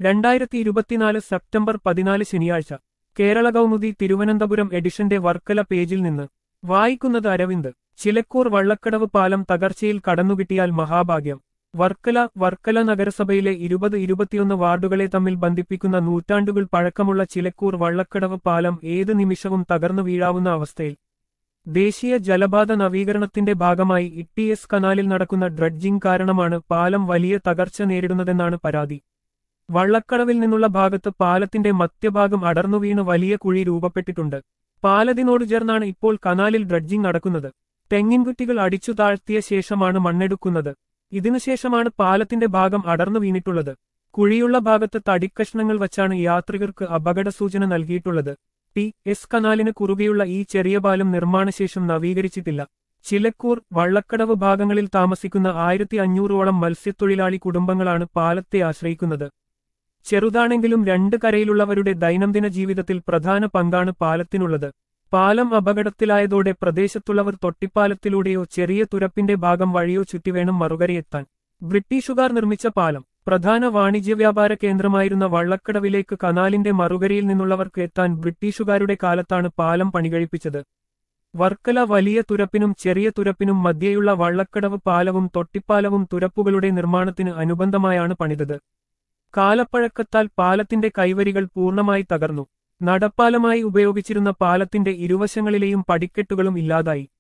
രണ്ടായിരത്തി ഇരുപത്തിനാല് സെപ്റ്റംബർ പതിനാല് ശനിയാഴ്ച കേരള കൗമുദി തിരുവനന്തപുരം എഡിഷന്റെ വർക്കല പേജിൽ നിന്ന് വായിക്കുന്നത് അരവിന്ദ് ചിലക്കൂർ വള്ളക്കടവ് പാലം തകർച്ചയിൽ കടന്നുകിട്ടിയാൽ മഹാഭാഗ്യം വർക്കല വർക്കല നഗരസഭയിലെ ഇരുപത് ഇരുപത്തിയൊന്ന് വാർഡുകളെ തമ്മിൽ ബന്ധിപ്പിക്കുന്ന നൂറ്റാണ്ടുകൾ പഴക്കമുള്ള ചിലക്കൂർ വള്ളക്കടവ് പാലം ഏത് നിമിഷവും തകർന്നു വീഴാവുന്ന അവസ്ഥയിൽ ദേശീയ ജലപാത നവീകരണത്തിന്റെ ഭാഗമായി ഇട്ടിഎസ് കനാലിൽ നടക്കുന്ന ഡ്രഡ്ജിംഗ് കാരണമാണ് പാലം വലിയ തകർച്ച നേരിടുന്നതെന്നാണ് പരാതി വള്ളക്കടവിൽ നിന്നുള്ള ഭാഗത്ത് പാലത്തിന്റെ മധ്യഭാഗം അടർന്നു വീണ് വലിയ കുഴി രൂപപ്പെട്ടിട്ടുണ്ട് പാലത്തിനോട് ചേർന്നാണ് ഇപ്പോൾ കനാലിൽ ഡ്രഡ്ജിംഗ് നടക്കുന്നത് തെങ്ങിൻകുറ്റികൾ അടിച്ചു താഴ്ത്തിയ ശേഷമാണ് മണ്ണെടുക്കുന്നത് ഇതിനുശേഷമാണ് പാലത്തിന്റെ ഭാഗം അടർന്നു വീണിട്ടുള്ളത് കുഴിയുള്ള ഭാഗത്ത് തടിക്കഷ്ണങ്ങൾ വച്ചാണ് യാത്രികർക്ക് അപകട സൂചന നൽകിയിട്ടുള്ളത് ടി എസ് കനാലിന് കുറുകെയുള്ള ഈ ചെറിയ പാലം നിർമ്മാണശേഷം നവീകരിച്ചിട്ടില്ല ചിലക്കൂർ വള്ളക്കടവ് ഭാഗങ്ങളിൽ താമസിക്കുന്ന ആയിരത്തി അഞ്ഞൂറോളം മത്സ്യത്തൊഴിലാളി കുടുംബങ്ങളാണ് പാലത്തെ ആശ്രയിക്കുന്നത് ചെറുതാണെങ്കിലും രണ്ട് കരയിലുള്ളവരുടെ ദൈനംദിന ജീവിതത്തിൽ പ്രധാന പങ്കാണ് പാലത്തിനുള്ളത് പാലം അപകടത്തിലായതോടെ പ്രദേശത്തുള്ളവർ തൊട്ടിപ്പാലത്തിലൂടെയോ ചെറിയ തുരപ്പിന്റെ ഭാഗം വഴിയോ ചുറ്റിവേണം മറുകരയെത്താൻ ബ്രിട്ടീഷുകാർ നിർമ്മിച്ച പാലം പ്രധാന വാണിജ്യ വ്യാപാര കേന്ദ്രമായിരുന്ന വള്ളക്കടവിലേക്ക് കനാലിന്റെ മറുകരയിൽ നിന്നുള്ളവർക്ക് എത്താൻ ബ്രിട്ടീഷുകാരുടെ കാലത്താണ് പാലം പണികഴിപ്പിച്ചത് വർക്കല വലിയ തുരപ്പിനും ചെറിയ തുരപ്പിനും മധ്യേയുള്ള വള്ളക്കടവ് പാലവും തൊട്ടിപ്പാലവും തുരപ്പുകളുടെ നിർമ്മാണത്തിന് അനുബന്ധമായാണ് പണിതത് കാലപ്പഴക്കത്താൽ പാലത്തിന്റെ കൈവരികൾ പൂർണ്ണമായി തകർന്നു നടപ്പാലമായി ഉപയോഗിച്ചിരുന്ന പാലത്തിന്റെ ഇരുവശങ്ങളിലെയും പടിക്കെട്ടുകളും ഇല്ലാതായി